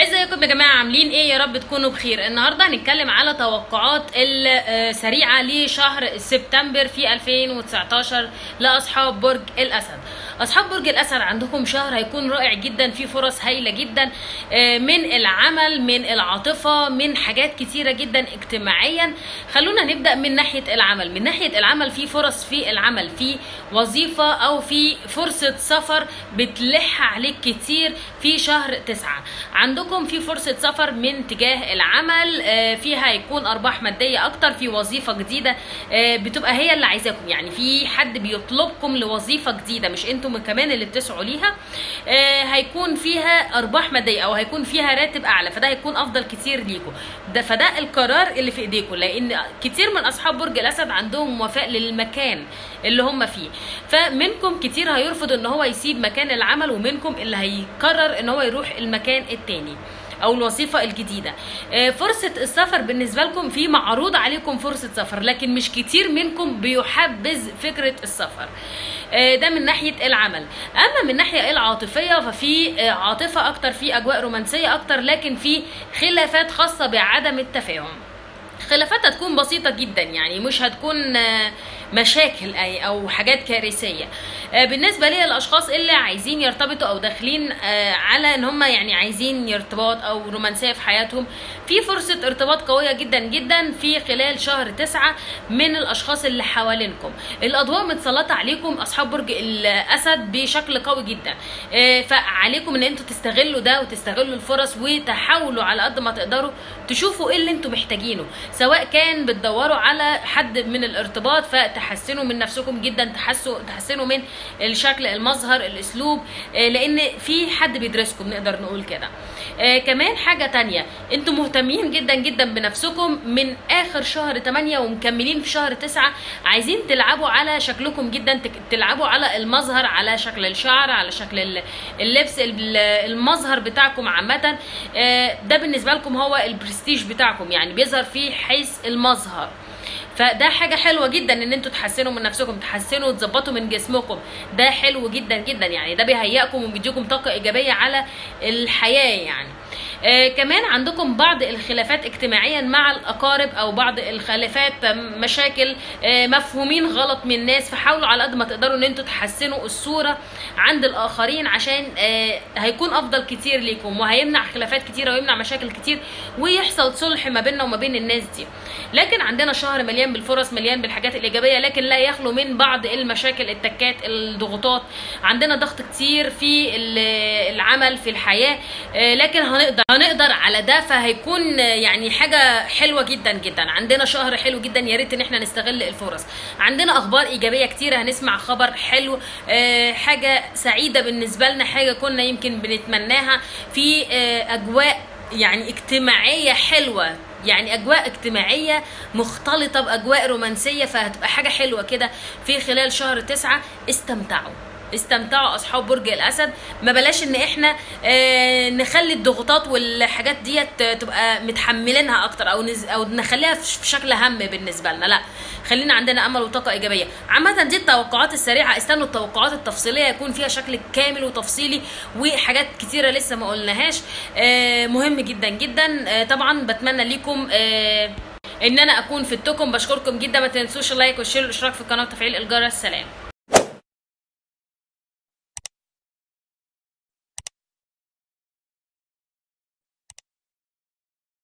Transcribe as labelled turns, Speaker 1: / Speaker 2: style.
Speaker 1: ازيكم يا جماعه عاملين ايه يا رب تكونوا بخير النهارده هنتكلم على توقعات السريعه لشهر سبتمبر في 2019 لاصحاب برج الاسد اصحاب برج الاسد عندكم شهر هيكون رائع جدا فيه فرص هايله جدا من العمل من العاطفه من حاجات كتيره جدا اجتماعيا خلونا نبدا من ناحيه العمل من ناحيه العمل في فرص في العمل في وظيفه او في فرصه سفر بتلح عليك كتير في شهر تسعة عندكم في فرصة سفر من تجاه العمل فيها هيكون أرباح مادية أكتر في وظيفة جديدة بتبقى هي اللي عايزاكم يعني في حد بيطلبكم لوظيفة جديدة مش انتم كمان اللي بتسعوا ليها هيكون فيها أرباح مادية أو هيكون فيها راتب أعلى فده هيكون أفضل كتير ليكم ده فده القرار اللي في إيديكم لأن كتير من أصحاب برج الأسد عندهم موافق للمكان اللي هم فيه فمنكم كتير هيرفض ان هو يسيب مكان العمل ومنكم اللي هيقرر ان هو يروح المكان التاني او الوظيفه الجديده فرصه السفر بالنسبه لكم في معروض عليكم فرصه سفر لكن مش كتير منكم بيحبذ فكره السفر ده من ناحيه العمل اما من الناحيه العاطفيه ففي عاطفه اكتر في اجواء رومانسيه اكتر لكن في خلافات خاصه بعدم التفاهم خلافات هتكون بسيطة جدا يعني مش هتكون مشاكل أي أو حاجات كارثية بالنسبة لي الأشخاص اللي عايزين يرتبطوا أو داخلين على إن هم يعني عايزين ارتباط أو رومانسية في حياتهم في فرصة ارتباط قوية جدا جدا في خلال شهر تسعة من الأشخاص اللي حوالينكم الأضواء متسلطة عليكم أصحاب برج الأسد بشكل قوي جدا فعليكم إن أنتوا تستغلوا ده وتستغلوا الفرص وتحاولوا على قد ما تقدروا تشوفوا إيه اللي أنتوا محتاجينه سواء كان بتدوروا على حد من الارتباط فتحسنوا من نفسكم جدا تحسوا تحسنوا من الشكل المظهر الاسلوب لان في حد بيدرسكم نقدر نقول كده كمان حاجه تانية انتم مهتمين جدا جدا بنفسكم من اخر شهر 8 ومكملين في شهر 9 عايزين تلعبوا على شكلكم جدا تلعبوا على المظهر على شكل الشعر على شكل اللبس المظهر بتاعكم عامه ده بالنسبه لكم هو البرستيج بتاعكم يعني بيظهر فيه حيث المظهر فده حاجه حلوه جدا ان انتوا تحسنوا من نفسكم تحسنوا وتظبطوا من جسمكم ده حلو جدا جدا يعني ده بيهيئكم وبيديكم طاقه ايجابيه على الحياه يعني آه كمان عندكم بعض الخلافات اجتماعيا مع الاقارب او بعض الخلافات مشاكل آه مفهومين غلط من الناس فحاولوا على قد ما تقدروا ان انتوا تحسنوا الصوره عند الاخرين عشان آه هيكون افضل كتير ليكم وهيمنع خلافات كتيره ويمنع مشاكل كتير ويحصل صلح ما بيننا وما بين الناس دي لكن عندنا شهر مليان بالفرص مليان بالحاجات الايجابيه لكن لا يخلو من بعض المشاكل التكات الضغوطات عندنا ضغط كتير في العمل في الحياه لكن هنقدر هنقدر على ده فهيكون يعني حاجه حلوه جدا جدا عندنا شهر حلو جدا يا ريت ان احنا نستغل الفرص عندنا اخبار ايجابيه كتير هنسمع خبر حلو حاجه سعيده بالنسبه لنا حاجه كنا يمكن بنتمناها في اجواء يعني اجتماعيه حلوه يعني اجواء اجتماعيه مختلطه باجواء رومانسيه فهتبقى حاجه حلوه كده في خلال شهر تسعة استمتعوا استمتعوا اصحاب برج الاسد ما بلاش ان احنا آه نخلي الضغوطات والحاجات ديت تبقى متحملينها اكتر او نز او نخليها في شكل هم بالنسبه لنا لا خلينا عندنا امل وطاقه ايجابيه عامه دي التوقعات السريعه استنوا التوقعات التفصيليه يكون فيها شكل كامل وتفصيلي وحاجات كتيره لسه ما قلناهاش آه مهم جدا جدا آه طبعا بتمنى ليكم آه ان انا اكون فدتكم بشكركم جدا ما تنسوش اللايك والشير والاشتراك في القناه وتفعيل الجرس سلام